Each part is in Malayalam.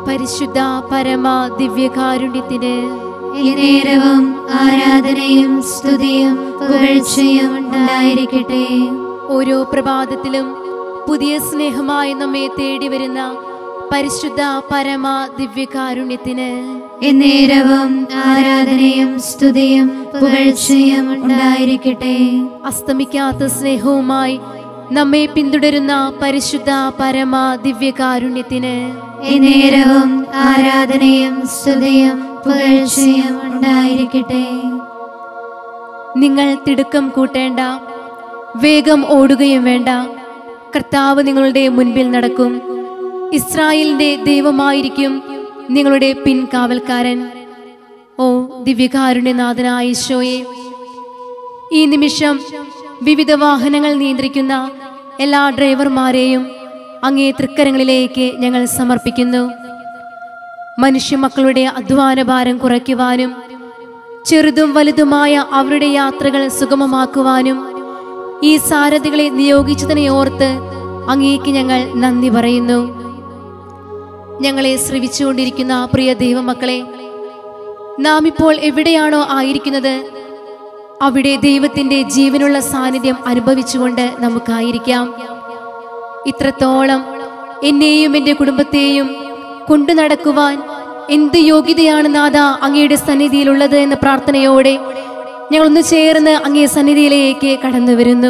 പരിശുദ്ധ പരമ ദിവ്യകാരുണ്യത്തിന് നേരവും ആരാധനയും സ്തുതിയും പുകഴ്ചയും ഉണ്ടായിരിക്കട്ടെ ഓരോ പ്രഭാതത്തിലും പുതിയ സ്നേഹമായി നമ്മെ തേടി വരുന്ന പരിശുദ്ധ പരമ ദിവ്യകാരുണ്യത്തിന് എന്നേരവും ആരാധനയും സ്തുതിയും പുകഴ്ചയും ഉണ്ടായിരിക്കട്ടെ അസ്തമിക്കാത്ത സ്നേഹവുമായി നമ്മെ പിന്തുടരുന്ന പരിശുദ്ധ പരമ ദിവ്യകാരുണ്യത്തിന് എന്നേരവും ആരാധനയും സ്തുതിയും പുകഴ്ചയും ഉണ്ടായിരിക്കട്ടെ നിങ്ങൾ തിടുക്കം കൂട്ടേണ്ട വേഗം ഓടുകയും വേണ്ട കർത്താവ് നിങ്ങളുടെ മുൻപിൽ നടക്കും ഇസ്രായേലിന്റെ ദൈവമായിരിക്കും നിങ്ങളുടെ പിൻകാവൽക്കാരൻ ഓ ദിവ്യകാരുണ്യനാഥനായ ഈശോയെ ഈ നിമിഷം വിവിധ വാഹനങ്ങൾ നിയന്ത്രിക്കുന്ന എല്ലാ ഡ്രൈവർമാരെയും അങ്ങേ തൃക്കരങ്ങളിലേക്ക് ഞങ്ങൾ സമർപ്പിക്കുന്നു മനുഷ്യമക്കളുടെ അധ്വാന ഭാരം കുറയ്ക്കുവാനും ചെറുതും വലുതുമായ അവരുടെ യാത്രകൾ സുഗമമാക്കുവാനും ഈ സാരഥികളെ നിയോഗിച്ചതിനെ ഓർത്ത് അങ്ങേക്ക് ഞങ്ങൾ നന്ദി പറയുന്നു ഞങ്ങളെ ശ്രവിച്ചുകൊണ്ടിരിക്കുന്ന പ്രിയ ദൈവമക്കളെ നാം ഇപ്പോൾ എവിടെയാണോ ആയിരിക്കുന്നത് അവിടെ ദൈവത്തിന്റെ ജീവനുള്ള സാന്നിധ്യം അനുഭവിച്ചുകൊണ്ട് നമുക്കായിരിക്കാം ഇത്രത്തോളം എന്നെയും എൻ്റെ കുടുംബത്തെയും കൊണ്ടു നടക്കുവാൻ എന്ത് യോഗ്യതയാണ് നാഥ അങ്ങയുടെ സന്നിധിയിലുള്ളത് എന്ന പ്രാർത്ഥനയോടെ ഞങ്ങളൊന്ന് ചേർന്ന് അങ്ങേ സന്നിധിയിലേക്ക് കടന്നു വരുന്നു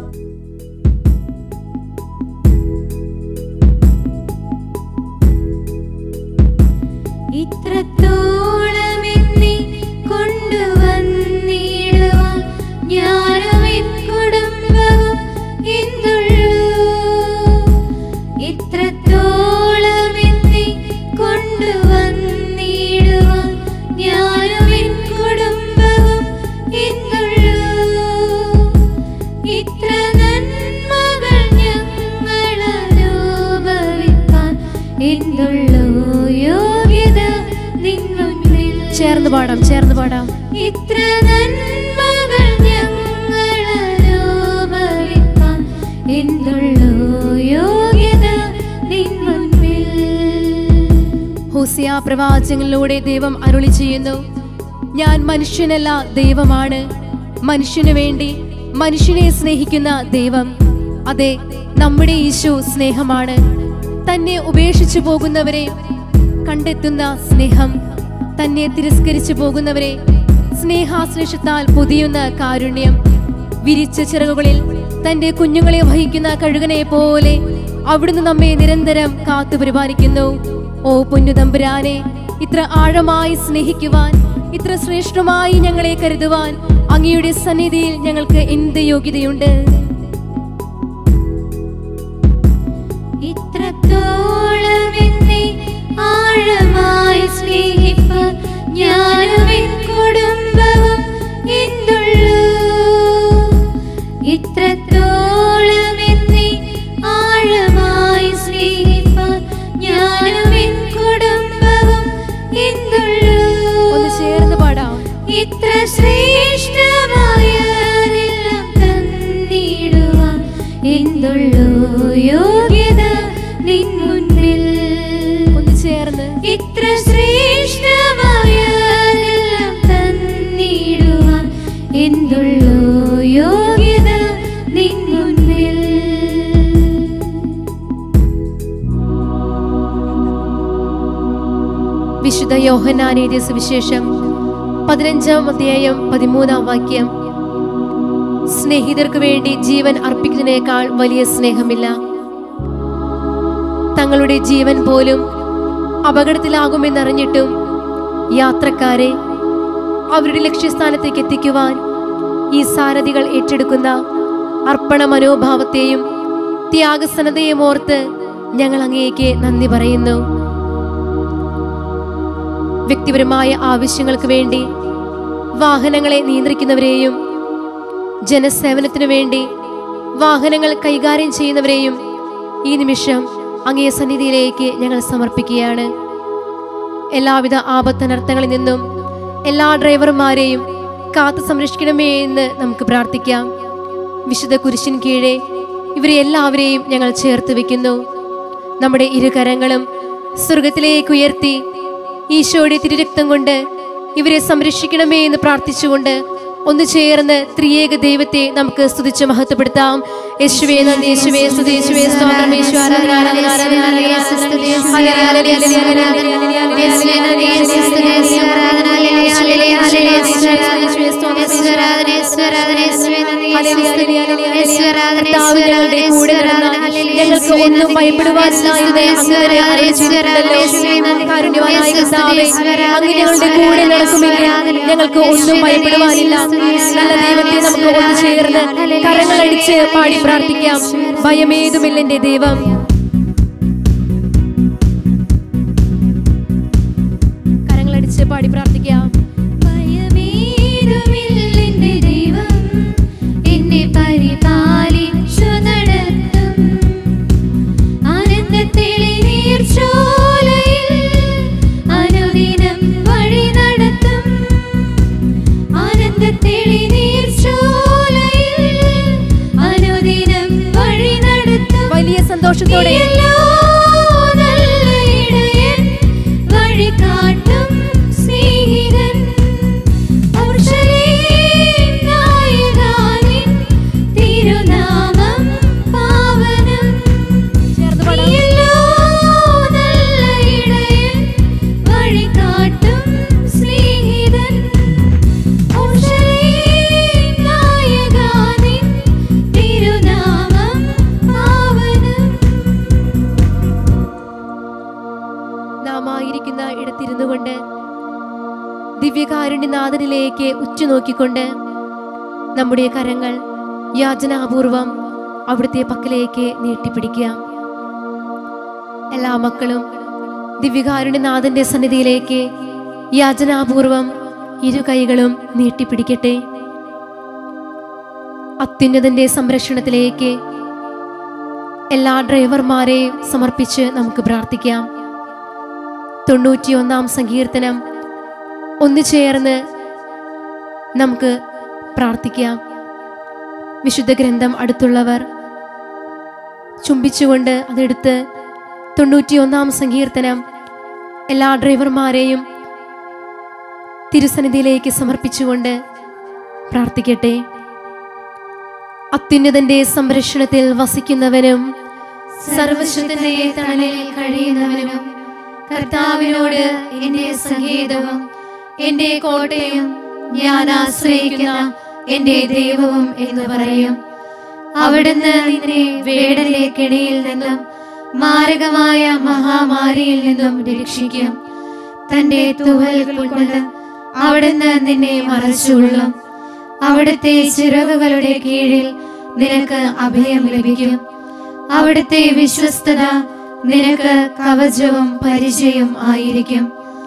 ഇത്രത്തോളം എന്നെ കൊണ്ടുവന്നിടുവാൻ ഞാനും എൻ കുടുംബവും എന്തുള്ളൂ ഇത്രത്തോളം എന്നെ കൊണ്ടുവന്നിടുവാൻ ഞാനും എൻ കുടുംബവും എന്തുള്ളൂ ഇത്ര നന്മകൾ ഞങ്ങൾ അനുഭവിക്കാൻ എന്തുള്ളൂ യോഗ്യത നിൻ മുൻപിൽ ചേർന്ന് പാടാം ചേർന്ന് പാടാം ഇത്ര നന്മകൾ ഞങ്ങൾ അനുഭവിക്കാൻ എന്തുള്ളൂ യോഗ്യത നിൻ മുൻപിൽ ഹോസിയ പ്രവാചകങ്ങളിലൂടെ ദൈവം അരുളി ചെയ്യുന്നു ഞാൻ മനുഷ്യനല്ല ദൈവമാണ് മനുഷ്യനു വേണ്ടി മനുഷ്യനെ സ്നേഹിക്കുന്ന ദൈവം അതെ നമ്മുടെ ഈശോ സ്നേഹമാണ് തന്നെ ഉപേക്ഷിച്ചു പോകുന്നവരെ കണ്ടെത്തുന്ന സ്നേഹം തന്നെ തിരസ്കരിച്ചു പോകുന്നവരെ സ്നേഹാശ്ലേഷത്താൽ പൊതിയുന്ന കാരുണ്യം വിരിച്ച ചിറകുകളിൽ തന്റെ കുഞ്ഞുങ്ങളെ വഹിക്കുന്ന കഴുകനെ പോലെ അവിടുന്ന് നമ്മെ നിരന്തരം കാത്തു പരിപാലിക്കുന്നു ഓ പൊന്നു തമ്പുരാനെ ഇത്ര ആഴമായി സ്നേഹിക്കുവാൻ ഇത്ര ശ്രേഷ്ഠമായി ഞങ്ങളെ കരുതുവാൻ അങ്ങയുടെ സന്നിധിയിൽ ഞങ്ങൾക്ക് എന്ത് യോഗ്യതയുണ്ട് ഇത്രത്തോളം എന്നെ ആഴമായി സ്നേഹിപ്പാൻ ഞാനും എൻ കുടുംബവും എന്തുള്ളൂ ഇത്രത്തോളം എന്നെ ആഴമായി സ്നേഹിപ്പാൻ ഞാനും എൻ കുടുംബവും എന്തുള്ളൂ ഒന്ന് ചേർന്ന് പാടാം ഇത്ര ശ്രേഷ്ഠമായതെല്ലാം തന്നിടുവാൻ എന്തുള്ളൂ യോഗ്യത നിൻ മുൻപിൽ ഒന്ന് ചേർന്ന് ഇത്ര ശ്രേഷ്ഠമായതെല്ലാം തന്നിടുവാൻ എന്തുള്ളൂ യോഗ്യത നിൻ മുൻപിൽ വിശുദ്ധ യോഹന്നാനേതിയ സുവിശേഷം പതിനഞ്ചാം അധ്യായം പതിമൂന്നാം വാക്യം സ്നേഹിതർക്ക് വേണ്ടി ജീവൻ അർപ്പിക്കുന്നതിനേക്കാൾ വലിയ സ്നേഹമില്ല തങ്ങളുടെ ജീവൻ പോലും അപകടത്തിലാകുമെന്നറിഞ്ഞിട്ടും യാത്രക്കാരെ അവരുടെ ലക്ഷ്യസ്ഥാനത്തേക്ക് എത്തിക്കുവാൻ ഈ സാരഥികൾ ഏറ്റെടുക്കുന്ന അർപ്പണ മനോഭാവത്തെയും ത്യാഗസനതയും ഓർത്ത് ഞങ്ങൾ അങ്ങേക്ക് നന്ദി പറയുന്നു വ്യക്തിപരമായ ആവശ്യങ്ങൾക്ക് വേണ്ടി വാഹനങ്ങളെ നിയന്ത്രിക്കുന്നവരെയും ജനസേവനത്തിനു വേണ്ടി വാഹനങ്ങൾ കൈകാര്യം ചെയ്യുന്നവരെയും ഈ നിമിഷം അങ്ങേ സന്നിധിയിലേക്ക് ഞങ്ങൾ സമർപ്പിക്കുകയാണ് എല്ലാവിധ ആപത്തനർത്ഥങ്ങളിൽ നിന്നും എല്ലാ ഡ്രൈവർമാരെയും കാത്തു സംരക്ഷിക്കണമേ എന്ന് നമുക്ക് പ്രാർത്ഥിക്കാം വിശുദ്ധ കുരിശിൻ കീഴെ ഇവരെ എല്ലാവരെയും ഞങ്ങൾ ചേർത്ത് വെക്കുന്നു നമ്മുടെ ഇരുകരങ്ങളും സ്വർഗത്തിലേക്ക് ഉയർത്തി ഈശോയുടെ തിരുരക്തം കൊണ്ട് ഇവരെ സംരക്ഷിക്കണമേ എന്ന് പ്രാർത്ഥിച്ചുകൊണ്ട് ഒന്ന് ചേർന്ന് ത്രിയേക ദൈവത്തെ നമുക്ക് സ്തുതിച്ച് മഹത്വപ്പെടുത്താം യേശുവേ നന്ദി യേശുവേ സ്തുതി യേശുവേ സ്തോത്രം യേശു ആരാധന ആരാധന ആരാധന ആരാധന ആരാധന ഹല്ലേലൂയ ഹല്ലേലൂയ ഹല്ലേലൂയ ഹല്ലേലൂയ യേശുവേ നന്ദി, യേശുവേ സ്തുതി, യേശുവേ ആരാധന, ഹല്ലേലൂയ, ഹല്ലേലൂയ, ഹല്ലേലൂയ, യേശുവേ ആരാധന, യേശുവേ ആരാധന, യേശുവേ ആരാധന, യേശുവേ നന്ദി, യേശുവേ സ്തുതി, യേശുവേ ആരാധന, കർത്താവ് യേശുവേ ഞങ്ങളുടെ ആരാധന, കൂടെ യേശുവേ നടന്നാൽ ആരാധന, ഹല്ലേലൂയ, ഞങ്ങൾക്ക് യേശുവേ ഒന്നും നന്ദി, ഭയപ്പെടുവാനില്ല യേശുവേ എന്ന് യേശുവേ അങ്ങനെ ആരാധന, യേശുവേ ആരാധന, അറിയിച്ചിട്ടുണ്ടല്ലോ. യേശുവേ നന്ദി, കാരുണ്യവാനായ യേശുവേ സ്തുതി, കർത്താവേ, യേശുവേ ആരാധന, അങ്ങ് ഞങ്ങളുടെ യേശുവേ കൂടെ ആരാധന, നടക്കുമെങ്കിൽ യേശുവേ ഞങ്ങൾക്ക് ആരാധന, ഒന്നും യേശുവേ ഭയപ്പെടുവാനില്ല സ്തുതി, യേശുവേ നല്ല ദൈവത്തെ നമുക്ക് ഒന്ന് ചേർന്ന് ഹല്ലേലൂയ, കരങ്ങളടിച്ച് പാടി പ്രാർത്ഥിക്കാം ഭയമേതുമില്ല എന്റെ ദൈവം കരങ്ങളടിച്ച് പാടി പ്രാർത്ഥിക്കാം ഭയമേതുമില്ലെന്റെ ദൈവം എന്നെ പരിപാലിച്ചു നടത്തും ആനന്ദത്തിലെ നീർച്ചോലയിൽ അനുദിനം വഴി നടത്തും ആനന്ദത്തിലെ നീർച്ചോലയിൽ അനുദിനം വഴി നടത്തും വലിയ സന്തോഷത്തോടെ നീയല്ലോ നല്ല ഇടയൻ, വഴികാട്ടും സ്നേഹിതൻ. ഔഷധീൻ നായകാനിൻ തിരുനാമം പാവനം. ചേർന്ന് പാടാം നീയല്ലോ നല്ല ഇടയൻ, വഴികാട്ടും സ്നേഹിതൻ. ഔഷധീൻ നായകാനിൻ തിരുനാമം പാവനം. നാം ആയിരിക്കുന്ന ഇടത്തിരുന്നു കൊണ്ട് ദിവ്യകാരുണ്യനാഥനിലേക്ക് ഉറ്റുനോക്കിക്കൊണ്ട് നമ്മുടെ കരങ്ങൾ യാചനാപൂർവം അവിടുത്തെ പക്കലേക്ക് നീട്ടിപ്പിടിക്കുക എല്ലാ മക്കളും ദിവ്യകാരുണ്യനാഥന്റെ സന്നിധിയിലേക്ക് യാചനാപൂർവം ഇരു കൈകളും നീട്ടിപ്പിടിക്കട്ടെ അത്യുന്നതന്റെ സംരക്ഷണത്തിലേക്ക് എല്ലാ ഡ്രൈവർമാരെയും സമർപ്പിച്ച് നമുക്ക് പ്രാർത്ഥിക്കാം തൊണ്ണൂറ്റിയൊന്നാം സങ്കീർത്തനം ഒന്നു ചേർന്ന് നമുക്ക് പ്രാർത്ഥിക്കാം വിശുദ്ധ ഗ്രന്ഥം അടുത്തുള്ളവർ ചുംബിച്ചുകൊണ്ട് അതെടുത്ത് തൊണ്ണൂറ്റിയൊന്നാം സങ്കീർത്തനം എല്ലാ ഡ്രൈവർമാരെയും തിരുസന്നിധിയിലേക്ക് സമർപ്പിച്ചുകൊണ്ട് പ്രാർത്ഥിക്കട്ടെ അത്യുന്നതന്റെ സംരക്ഷണത്തിൽ വസിക്കുന്നവനും സർവശക്തന്റെ തണലിൽ കഴിയുന്നവനും കർത്താവിനോട് എന്റെ സംഗീതവും എന്റെ കോട്ടയും ഞാൻ ആശ്രയിക്കുന്ന എന്റെ ദൈവവും എന്ന് പറയും അവിടുന്ന് നിന്നെ വേടന്റെ കെണിയിൽ നിന്നും മാരകമായ മഹാമാരിയിൽ നിന്നും രക്ഷിക്കും തന്റെ തുവലുകൾ കൊണ്ട് അവിടുന്ന് നിന്നെ മറച്ചുകൊള്ളും അവിടുത്തെ ചിറകുകളുടെ കീഴിൽ നിനക്ക് അഭയം ലഭിക്കും അവിടുത്തെ വിശ്വസ്തത നിനക്ക് കവചവും പരിചയം ആയിരിക്കും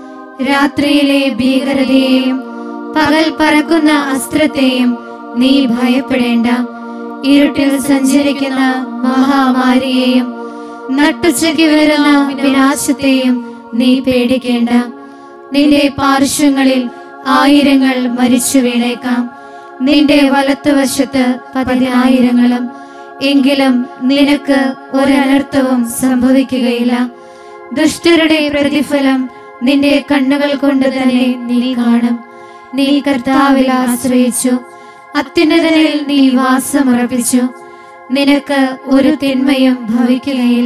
രാത്രിയിലെ ഭീകരതയെയും പകൽ പറക്കുന്ന അസ്ത്രത്തെയും നീ ഭയപ്പെടേണ്ട ഇരുട്ടിൽ സഞ്ചരിക്കുന്ന മഹാമാരിയെയും നട്ടുച്ചയ്ക്ക് വരുന്ന വിനാശത്തെയും നീ പേടിക്കേണ്ട നിന്റെ പാർശ്വങ്ങളിൽ ആയിരങ്ങൾ മരിച്ചു വീണേക്കാം നിന്റെ വലത്തുവശത്ത് പതിനായിരങ്ങളും എങ്കിലും നിനക്ക് ഒരനർത്ഥവും സംഭവിക്കുകയില്ല ദുഷ്ടരുടെ പ്രതിഫലം നിന്റെ കണ്ണുകൾ കൊണ്ട് തന്നെ നീ കാണും നീ കർത്താവിൽ ആശ്രയിച്ചു അത്യുന്നതനിൽ നീ വാസമുറപ്പിച്ചു നിനക്ക് ഒരു തിന്മയും ഭവിക്കുകയില്ല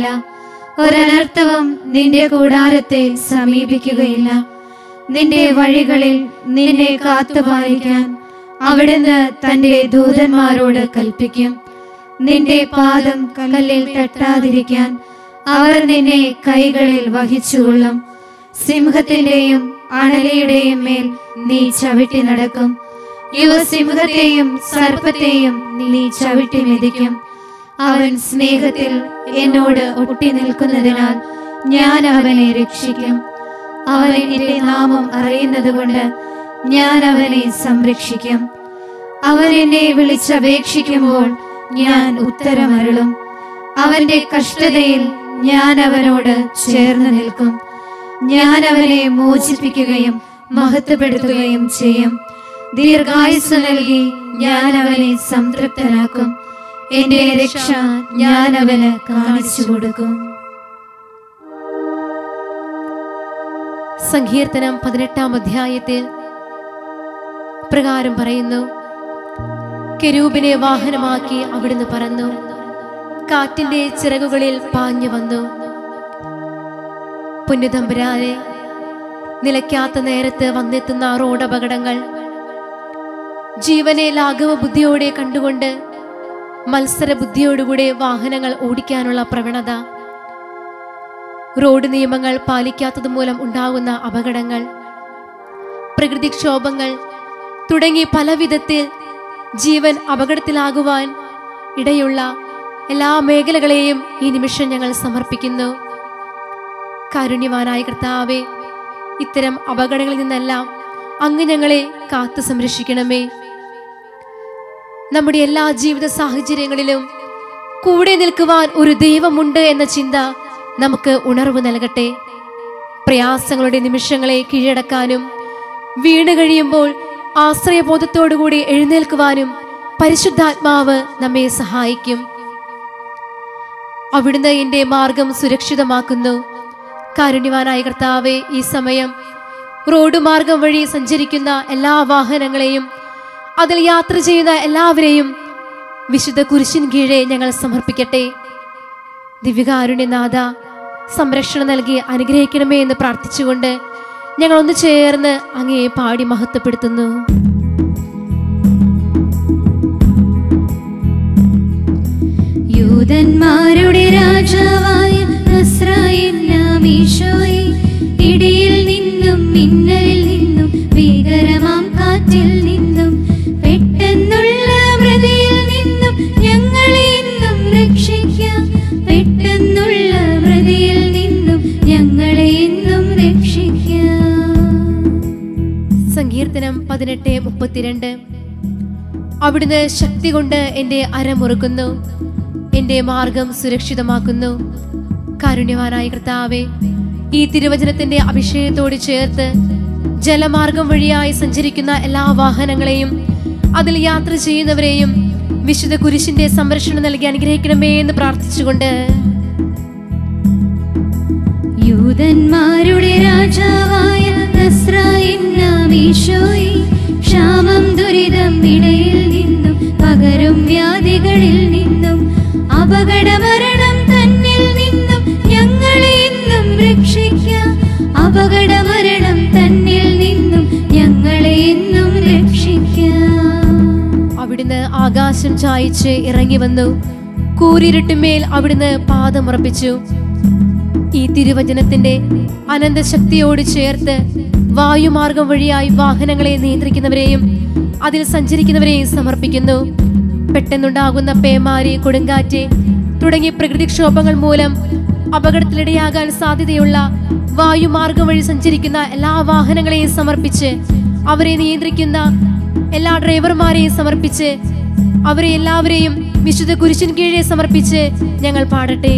ഒരനർത്ഥവും നിന്റെ കൂടാരത്തെ സമീപിക്കുകയില്ല നിന്റെ വഴികളിൽ നിന്നെ കാത്തുപാലിക്കാൻ അവിടുന്ന് തന്റെ ദൂതന്മാരോട് കൽപ്പിക്കും നിന്റെ പാദം കല്ലിൽ തട്ടാതിരിക്കാൻ അവർ നിന്നെ കൈകളിൽ വഹിച്ചുകൊള്ളും സിംഹത്തിന്റെയും അണലിയുടെയും മേൽ നീ ചവിട്ടി നടക്കും യുവസിംഹത്തെയും സർപ്പത്തെയും നീ ചവിട്ടി മെതിക്കും അവൻ സ്നേഹത്തിൽ എന്നോട് ഒട്ടി നിൽക്കുന്നതിനാൽ ഞാൻ അവനെ രക്ഷിക്കും അവൻ എന്റെ നാമം അറിയുന്നത് കൊണ്ട് ഞാൻ അവനെ സംരക്ഷിക്കും അവൻ എന്നെ വിളിച്ചപേക്ഷിക്കുമ്പോൾ ഞാൻ ഉത്തരമരുളും അവന്റെ കഷ്ടതയിൽ ഞാൻ അവനോട് ചേർന്ന് നിൽക്കും ഞാൻ അവനെ മോചിപ്പിക്കുകയും മഹത്വപ്പെടുത്തുകയും ചെയ്യും ദീർഘായുസ് നൽകി ഞാൻ അവനെ സംതൃപ്തനാക്കും എന്റെ രക്ഷ ഞാൻ അവന് കാണിച്ചു കൊടുക്കും സങ്കീർത്തനം പതിനെട്ടാം അധ്യായത്തിൽ പ്രകാരം പറയുന്നു കെരൂബിനെ വാഹനമാക്കി അവിടുന്ന് പറന്നു കാറ്റിന്റെ ചിറകുകളിൽ പാഞ്ഞു വന്നു പുണ്യതമ്പുരാനെ നിലയ്ക്കാത്ത നേരത്ത് വന്നെത്തുന്ന റോഡപകടങ്ങൾ ജീവനെ ലാഘവ ബുദ്ധിയോടെ കണ്ടുകൊണ്ട് മത്സര ബുദ്ധിയോടുകൂടെ വാഹനങ്ങൾ ഓടിക്കാനുള്ള പ്രവണത റോഡ് നിയമങ്ങൾ പാലിക്കാത്തത് മൂലം ഉണ്ടാകുന്ന അപകടങ്ങൾ പ്രകൃതിക്ഷോഭങ്ങൾ തുടങ്ങി പല വിധത്തിൽ ജീവൻ അപകടത്തിലാകുവാൻ ഇടയുള്ള എല്ലാ മേഖലകളെയും ഈ നിമിഷം ഞങ്ങൾ സമർപ്പിക്കുന്നു കാരുണ്യവാനായ കർത്താവെ ഇത്തരം അപകടങ്ങളിൽ നിന്നെല്ലാം അങ്ങ് ഞങ്ങളെ കാത്തു സംരക്ഷിക്കണമേ നമ്മുടെ എല്ലാ ജീവിത സാഹചര്യങ്ങളിലും കൂടെ നിൽക്കുവാൻ ഒരു ദൈവമുണ്ട് എന്ന ചിന്ത നമുക്ക് ഉണർവ് നൽകട്ടെ പ്രയാസങ്ങളുടെ നിമിഷങ്ങളെ കീഴടക്കാനും വീണ് കഴിയുമ്പോൾ ആശ്രയബോധത്തോടുകൂടി എഴുന്നേൽക്കുവാനും പരിശുദ്ധാത്മാവ് നമ്മെ സഹായിക്കും അവിടുന്ന് എൻ്റെ മാർഗം സുരക്ഷിതമാക്കുന്നു കാരുണ്യവാനായ കർത്താവെ ഈ സമയം റോഡ് മാർഗം വഴി സഞ്ചരിക്കുന്ന എല്ലാ വാഹനങ്ങളെയും അതിൽ യാത്ര ചെയ്യുന്ന എല്ലാവരെയും വിശുദ്ധ കുരിശിൻ കീഴെ ഞങ്ങൾ സമർപ്പിക്കട്ടെ ദിവ്യകാരുണ്യനാഥ സംരക്ഷണം നൽകി അനുഗ്രഹിക്കണമേ എന്ന് പ്രാർത്ഥിച്ചുകൊണ്ട് ഞങ്ങൾ ഒന്ന് ചേർന്ന് അങ്ങയെ പാടി മഹത്വപ്പെടുത്തുന്നു യൂതന്മാരുടെ രാജാവായ നസ്രായേലാമീശോയെ ഇടിയിൽ നിന്നും മിന്നലിൽ നിന്നും ഭീകരമാം കാറ്റിൽ നിന്നും പെട്ടെന്നുള്ള മൃതിയിൽ നിന്നും ഞങ്ങളെ ഇന്നും രക്ഷിക്കാം പെട്ടെന്നുള്ള മൃതിയിൽ നിന്നും ഞങ്ങളെ ഇന്നും രക്ഷിക്കാം സങ്കീർത്തനം പതിനെട്ട് മുപ്പത്തിരണ്ട് അവിടുന്ന് ശക്തി കൊണ്ട് എൻ്റെ അരമുറുക്കുന്നു എൻ്റെ മാർഗം സുരക്ഷിതമാക്കുന്നു കാരുണ്യവാനായ കർത്താവെ ഈ തിരുവചനത്തിന്റെ അഭിഷേകത്തോട് ചേർത്ത് ജലമാർഗം വഴിയായി സഞ്ചരിക്കുന്ന എല്ലാ വാഹനങ്ങളെയും അതിൽ യാത്ര ചെയ്യുന്നവരെയും വിശുദ്ധ കുരിശിന്റെ സംരക്ഷണം നൽകി അനുഗ്രഹിക്കണമേ എന്ന് പ്രാർത്ഥിച്ചുകൊണ്ട് യൂതന്മാരുടെ രാജാവായ നസ്രായേലാമീശോയെ ക്ഷാമം ദുരിതം ഇടയിൽ നിന്നും പകരും വ്യാധികളിൽ നിന്നും അപകടമരണം തന്നിൽ നിന്നും ഞങ്ങളെ ഇന്നും രക്ഷിക്കാം അപകടമരണം തന്നിൽ നിന്നും ഞങ്ങളെ ഇന്നും രക്ഷിക്കാം അവിടുന്ന് ആകാശം ചായച്ച് ഇറങ്ങി വന്നു കൂരിരുട്ടുമേൽ അവിടുന്ന് പാദമുറപ്പിച്ചു ഈ തിരുവചനത്തിന്റെ അനന്തശക്തിയോട് ചേർത്ത് വായുമാർഗം വഴിയായി വാഹനങ്ങളെ നിയന്ത്രിക്കുന്നവരെയും അതിൽ സഞ്ചരിക്കുന്നവരെയും സമർപ്പിക്കുന്നു പെട്ടെന്നുണ്ടാകുന്ന പേമാരി കൊടുങ്കാറ്റ് തുടങ്ങിയ പ്രകൃതിക്ഷോഭങ്ങൾ മൂലം അപകടത്തിലിടയാകാൻ സാധ്യതയുള്ള വായുമാർഗം വഴി സഞ്ചരിക്കുന്ന എല്ലാ വാഹനങ്ങളെയും സമർപ്പിച്ച് അവരെ നിയന്ത്രിക്കുന്ന എല്ലാ ഡ്രൈവർമാരെയും സമർപ്പിച്ച് അവരെ എല്ലാവരെയും വിശുദ്ധ കുരിശിൻ കീഴെ സമർപ്പിച്ച് ഞങ്ങൾ പാടട്ടെ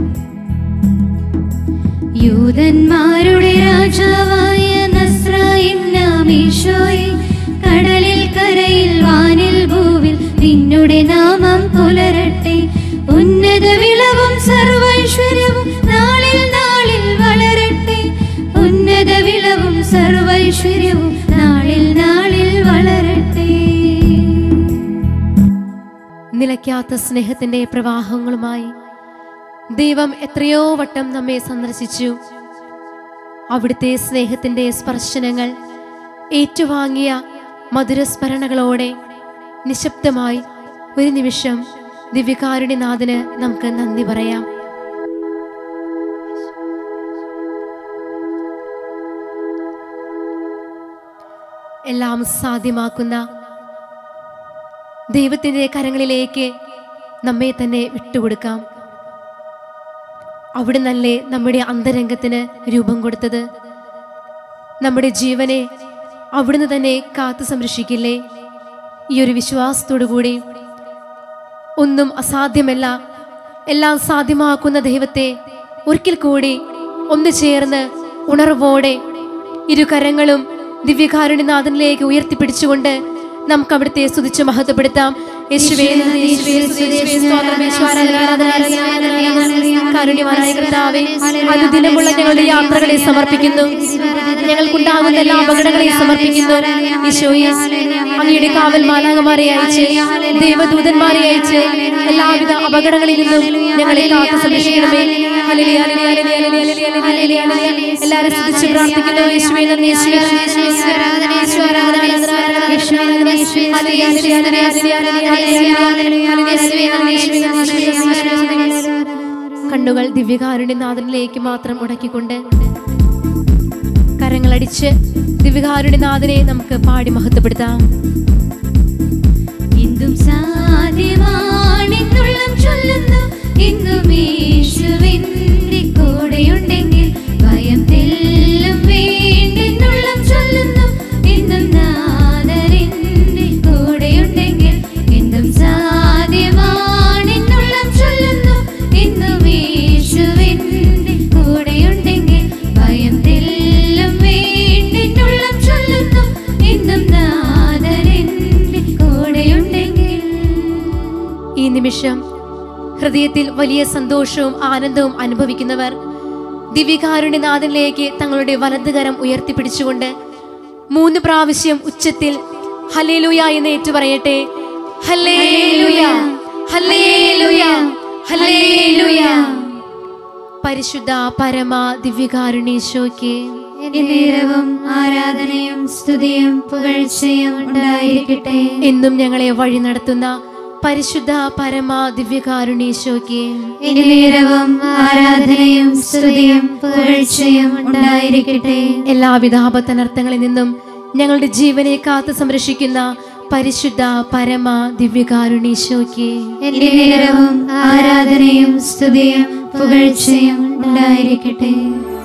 യൂതന്മാരുടെ രാജാവായ നസ്രായിന്നാമീശോയെ കടലിൽ കരയിൽ വാനിൽ ഭൂവിൽ നിന്നുടെ നാമം പുലരട്ടെ ഉന്നത വിളവും സർവൈശ്വര്യവും നാളിൽ നാളിൽ വളരട്ടെ ഉന്നത വിളവും സർവൈശ്വര്യവും നാളിൽ നാളിൽ വളരട്ടെ നിലയ്ക്കാത്ത സ്നേഹത്തിന്റെ പ്രവാഹങ്ങളുമായി ദൈവം എത്രയോ വട്ടം നമ്മെ സന്ദർശിച്ചു അവിടുത്തെ സ്നേഹത്തിന്റെ സ്പർശനങ്ങൾ ഏറ്റുവാങ്ങിയ മധുരസ്മരണകളോടെ നിശബ്ദമായി ഒരു നിമിഷം ദിവ്യകാരുണ്യനാഥന് നമുക്ക് നന്ദി പറയാം എല്ലാം സാധ്യമാക്കുന്ന ദൈവത്തിൻ്റെ കരങ്ങളിലേക്ക് നമ്മെ തന്നെ വിട്ടുകൊടുക്കാം അവിടെ നല്ലേ നമ്മുടെ അന്തരംഗത്തിന് രൂപം കൊടുത്തത് നമ്മുടെ ജീവനെ അവിടുന്ന് തന്നെ കാത്തു സംരക്ഷിക്കില്ലേ ഈ ഒരു വിശ്വാസത്തോടു കൂടി ഒന്നും അസാധ്യമല്ല എല്ലാം സാധ്യമാക്കുന്ന ദൈവത്തെ ഒരിക്കൽ കൂടി ഒന്ന് ചേർന്ന് ഉണർവോടെ ഇരു കരങ്ങളും ദിവ്യകാരുണ്യനാഥനിലേക്ക് ഉയർത്തിപ്പിടിച്ചുകൊണ്ട് നമുക്ക് അവിടുത്തെ സ്തുതിച്ച് മഹത്വപ്പെടുത്താം യേശുവേ നന്ദി, യേശുവേ സ്തുതി, യേശുവേ സ്തോത്രം, യേശുവേ ആരാധന, ആരാധന, ആരാധന, ആരാധന. കാരുണ്യവാനായ കർത്താവേ അനുദിനമുള്ള ഞങ്ങളുടെ യാത്രകളെ സമർപ്പിക്കുന്നു ഞങ്ങൾക്കുണ്ടാകുന്ന എല്ലാ അപകടങ്ങളെയും സമർപ്പിക്കുന്നു ഈശോയെ അങ്ങയുടെ കാവൽ മാലാകമാരെ അയച്ച് ദൈവദൂതന്മാരെ അയച്ച് എല്ലാവിധ അപകടങ്ങളിൽ നിന്നും ഞങ്ങളെ കാത്തു സംരക്ഷിക്കണമേ ഹല്ലേലൂയ, ഹല്ലേലൂയ, ഹല്ലേലൂയ, ഹല്ലേലൂയ, ഹല്ലേലൂയ, ഹല്ലേലൂയ. എല്ലാവരും സ്തുതിച്ച് പ്രാർത്ഥിക്കുന്നു യേശുവേ നന്ദി യേശുവേ നന്ദി, യേശുവേ ആരാധന, യേശുവേ ആരാധന, ആരാധന, ആരാധന, യേശുവേ ആരാധന, യേശുവേ ഹല്ലേലൂയ, ഹല്ലേലൂയ, ഹല്ലേലൂയ, ഹല്ലേലൂയ, ഹല്ലേലൂയ, ഹല്ലേലൂയ, ഹല്ലേലൂയ, യേശുവേ നന്ദി, യേശുവേ നന്ദി, യേശുവേ ആരാധന. കണ്ണുകൾ ദിവ്യകാരുണ്യനാഥനിലേക്ക് മാത്രം മുടക്കിക്കൊണ്ട് കരങ്ങളടിച്ച് ദിവ്യകാരുണ്യനാഥനെ നമുക്ക് പാടി മഹത്വപ്പെടുത്താം എന്തും സാധ്യമാണെന്നുള്ളം ചൊല്ലുന്നു എന്നും യേശുവിന്റെ കൂടെയുണ്ടെങ്കിൽ ഭയം തെല്ലും വേണ്ടെന്നുള്ളം ചൊല്ലുന്നു എന്നും നാദരിന്റെ കൂടെയുണ്ടെങ്കിൽ എന്തും സാധ്യമാണെന്നുള്ളം ചൊല്ലുന്നു എന്നും യേശുവിന്റെ കൂടെയുണ്ടെങ്കിൽ ഭയം തെല്ലും വേണ്ടെന്നുള്ളം ചൊല്ലുന്നു എന്നും നാദരന്റെ കൂടെയുണ്ടെങ്കിൽ ഈ നിമിഷം ഹൃദയത്തിൽ വലിയ സന്തോഷവും ആനന്ദവും അനുഭവിക്കുന്നവർ ദിവ്യകാരുണ്യനാഥനിലേക്ക് തങ്ങളുടെ വലതുകരം ഉയർത്തിപ്പിടിച്ചുകൊണ്ട് മൂന്ന് പ്രാവശ്യം ഉച്ചത്തിൽ ഹല്ലേലൂയ എന്ന് ഏറ്റുപറയട്ടെ ഹല്ലേലൂയ ഹല്ലേലൂയ ഹല്ലേലൂയ പരിശുദ്ധ പരമ ദിവ്യകാരുണ്യേശോയ്ക്ക് നേരവും ആരാധനയും സ്തുതിയും പുകഴ്ചയും ഉണ്ടായിരിക്കട്ടെ എന്നും ഞങ്ങളെ വഴി നടത്തുന്ന പരിശുദ്ധ പരമ ദിവ്യകാരുണ്യേശോയ്ക്ക് ഇനി നേരവും ആരാധനയും സ്തുതിയും പുകഴ്ചയും ഉണ്ടായിരിക്കട്ടെ എല്ലാവിധ ആപത്തനർത്ഥങ്ങളിൽ നിന്നും ഞങ്ങളുടെ ജീവനെ കാത്തു സംരക്ഷിക്കുന്ന പരിശുദ്ധ പരമ ദിവ്യകാരുണീശോയ്ക്ക് എന്റെ നേരവും ആരാധനയും സ്തുതിയും പുകഴ്ചയും ഉണ്ടായിരിക്കട്ടെ